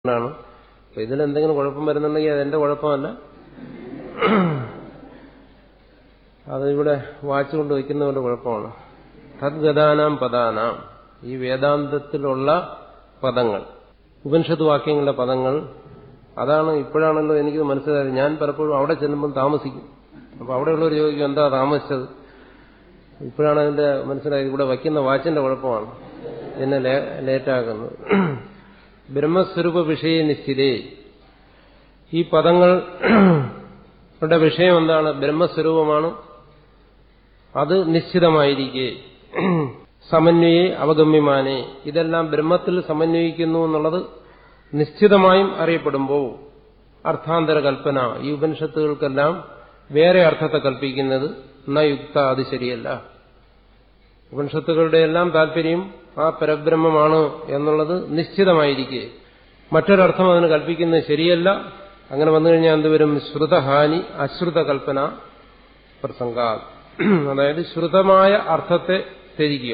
ആണ് അപ്പൊ ഇതിലെന്തെങ്കിലും കുഴപ്പം വരുന്നുണ്ടെങ്കിൽ അതെന്റെ കുഴപ്പമല്ല അതിവിടെ വാച്ച് കൊണ്ട് വയ്ക്കുന്നവരുടെ കുഴപ്പമാണ് തദ്ഗതാനാം പദാനാം ഈ വേദാന്തത്തിലുള്ള പദങ്ങൾ ഉപനിഷത്ത് വാക്യങ്ങളുടെ പദങ്ങൾ അതാണ് ഇപ്പോഴാണല്ലോ എനിക്ക് മനസ്സിലായത് ഞാൻ പലപ്പോഴും അവിടെ ചെല്ലുമ്പോൾ താമസിക്കും അപ്പൊ അവിടെയുള്ളവർ ചോദിക്കും എന്താ താമസിച്ചത് ഇപ്പോഴാണ് അതിന്റെ മനസ്സിലായത് ഇവിടെ വയ്ക്കുന്ന വാച്ചിന്റെ കുഴപ്പമാണ് എന്നെ ലേറ്റാക്കുന്നത് ബ്രഹ്മസ്വരൂപ വിഷയ നിശ്ചിതേ ഈ പദങ്ങളുടെ വിഷയം എന്താണ് ബ്രഹ്മസ്വരൂപമാണ് അത് നിശ്ചിതമായിരിക്കെ സമന്വയെ അവഗമ്യമാനെ ഇതെല്ലാം ബ്രഹ്മത്തിൽ സമന്വയിക്കുന്നു എന്നുള്ളത് നിശ്ചിതമായും അറിയപ്പെടുമ്പോൾ അർത്ഥാന്തര കൽപ്പന ഈ ഉപനിഷത്തുകൾക്കെല്ലാം വേറെ അർത്ഥത്തെ കൽപ്പിക്കുന്നത് യുക്ത അത് ശരിയല്ല ഉപനിഷത്തുകളുടെ എല്ലാം താല്പര്യം ആ പരബ്രഹ്മമാണ് എന്നുള്ളത് നിശ്ചിതമായിരിക്കെ മറ്റൊരർത്ഥം അതിന് കൽപ്പിക്കുന്നത് ശരിയല്ല അങ്ങനെ വന്നു കഴിഞ്ഞാൽ എന്തുവരും ശ്രുതഹാനി അശ്രുത കൽപ്പന പ്രസംഗ അതായത് ശ്രുതമായ അർത്ഥത്തെ ത്യജിക്കുക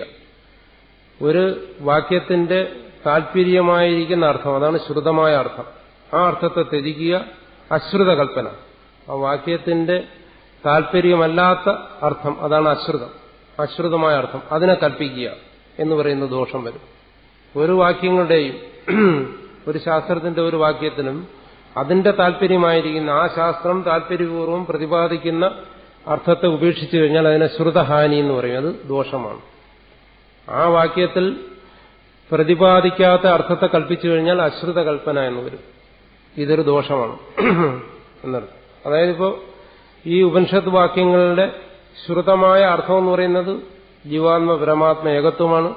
ഒരു വാക്യത്തിന്റെ താല്പര്യമായിരിക്കുന്ന അർത്ഥം അതാണ് ശ്രുതമായ അർത്ഥം ആ അർത്ഥത്തെ ത്യജിക്കുക അശ്രുത കൽപ്പന ആ വാക്യത്തിന്റെ താല്പര്യമല്ലാത്ത അർത്ഥം അതാണ് അശ്രുതം അശ്രുതമായ അർത്ഥം അതിനെ കൽപ്പിക്കുക എന്ന് പറയുന്ന ദോഷം വരും ഒരു വാക്യങ്ങളുടെയും ഒരു ശാസ്ത്രത്തിന്റെ ഒരു വാക്യത്തിനും അതിന്റെ താല്പര്യമായിരിക്കുന്ന ആ ശാസ്ത്രം താല്പര്യപൂർവ്വം പ്രതിപാദിക്കുന്ന അർത്ഥത്തെ ഉപേക്ഷിച്ചു കഴിഞ്ഞാൽ അതിനെ ശ്രുതഹാനി എന്ന് പറയും അത് ദോഷമാണ് ആ വാക്യത്തിൽ പ്രതിപാദിക്കാത്ത അർത്ഥത്തെ കൽപ്പിച്ചു കഴിഞ്ഞാൽ അശ്രുത കൽപ്പന എന്ന് വരും ഇതൊരു ദോഷമാണ് എന്നർത്ഥം അതായത് ഇപ്പോൾ ഈ ഉപനിഷത്ത് വാക്യങ്ങളുടെ ശ്രുതമായ അർത്ഥം എന്ന് പറയുന്നത് ജീവാത്മ പരമാത്മ ഏകത്വമാണ്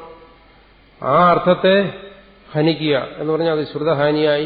ആ അർത്ഥത്തെ ഹനിക്കുക എന്ന് പറഞ്ഞാൽ അത് ശ്രുതഹാനിയായി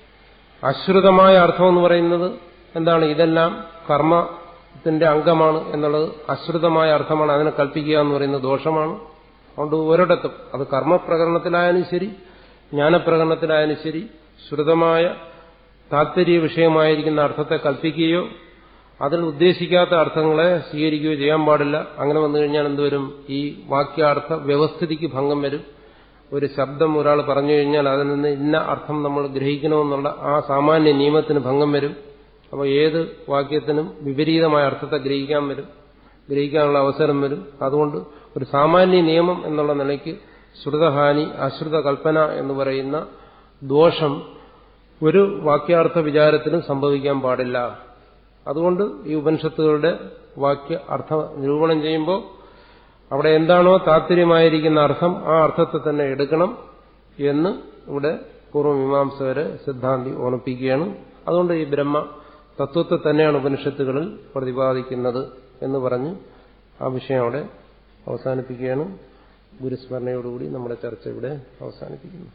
അശ്രുതമായ അർത്ഥം എന്ന് പറയുന്നത് എന്താണ് ഇതെല്ലാം കർമ്മത്തിന്റെ അംഗമാണ് എന്നുള്ളത് അശ്രുതമായ അർത്ഥമാണ് അതിനെ കൽപ്പിക്കുക എന്ന് പറയുന്നത് ദോഷമാണ് അതുകൊണ്ട് ഒരിടത്തും അത് കർമ്മപ്രകരണത്തിലായാലും ശരി ജ്ഞാനപ്രകരണത്തിലായാലും ശരി ശ്രുതമായ താല്പര്യ വിഷയമായിരിക്കുന്ന അർത്ഥത്തെ കൽപ്പിക്കുകയോ അതിൽ ഉദ്ദേശിക്കാത്ത അർത്ഥങ്ങളെ സ്വീകരിക്കുകയോ ചെയ്യാൻ പാടില്ല അങ്ങനെ വന്നു കഴിഞ്ഞാൽ എന്തുവരും ഈ വാക്യാർത്ഥ വ്യവസ്ഥിതിക്ക് ഭംഗം വരും ഒരു ശബ്ദം ഒരാൾ പറഞ്ഞു കഴിഞ്ഞാൽ അതിൽ നിന്ന് ഇന്ന അർത്ഥം നമ്മൾ ഗ്രഹിക്കണമെന്നുള്ള ആ സാമാന്യ നിയമത്തിന് ഭംഗം വരും അപ്പോൾ ഏത് വാക്യത്തിനും വിപരീതമായ അർത്ഥത്തെ ഗ്രഹിക്കാൻ വരും ഗ്രഹിക്കാനുള്ള അവസരം വരും അതുകൊണ്ട് ഒരു സാമാന്യ നിയമം എന്നുള്ള നിലയ്ക്ക് ശ്രുതഹാനി അശ്രുത കൽപ്പന എന്ന് പറയുന്ന ദോഷം ഒരു വാക്യാർത്ഥ വിചാരത്തിനും സംഭവിക്കാൻ പാടില്ല അതുകൊണ്ട് ഈ ഉപനിഷത്തുകളുടെ വാക്യ അർത്ഥ നിരൂപണം ചെയ്യുമ്പോൾ അവിടെ എന്താണോ താല്പര്യമായിരിക്കുന്ന അർത്ഥം ആ അർത്ഥത്തെ തന്നെ എടുക്കണം എന്ന് ഇവിടെ പൂർവ്വമീമാംസകരെ സിദ്ധാന്തി ഓർമ്മിപ്പിക്കുകയാണ് അതുകൊണ്ട് ഈ ബ്രഹ്മ തത്വത്തെ തന്നെയാണ് ഉപനിഷത്തുകളിൽ പ്രതിപാദിക്കുന്നത് എന്ന് പറഞ്ഞ് ആ വിഷയം അവിടെ അവസാനിപ്പിക്കുകയാണ് ഗുരുസ്മരണയോടുകൂടി നമ്മുടെ ചർച്ച ഇവിടെ അവസാനിപ്പിക്കുന്നു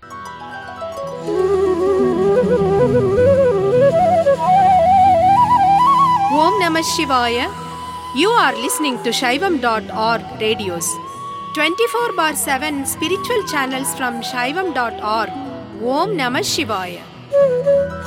Om Namah Shivaya. You are listening to Shaivam.org radios. 24 bar 7 spiritual channels from Shaivam.org. Om Namah Shivaya.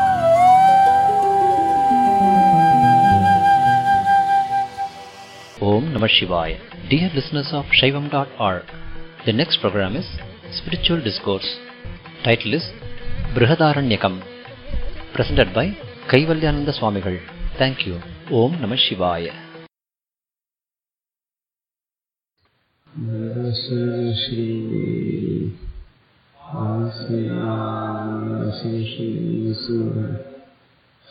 Om Namah Shivaya. Dear listeners of Shaivam.org, the next program is Spiritual Discourse. Title is Brihadaranyakam. Presented by Kaivalyananda Swamigal. Thank you. Om Namah Shivaya. Shri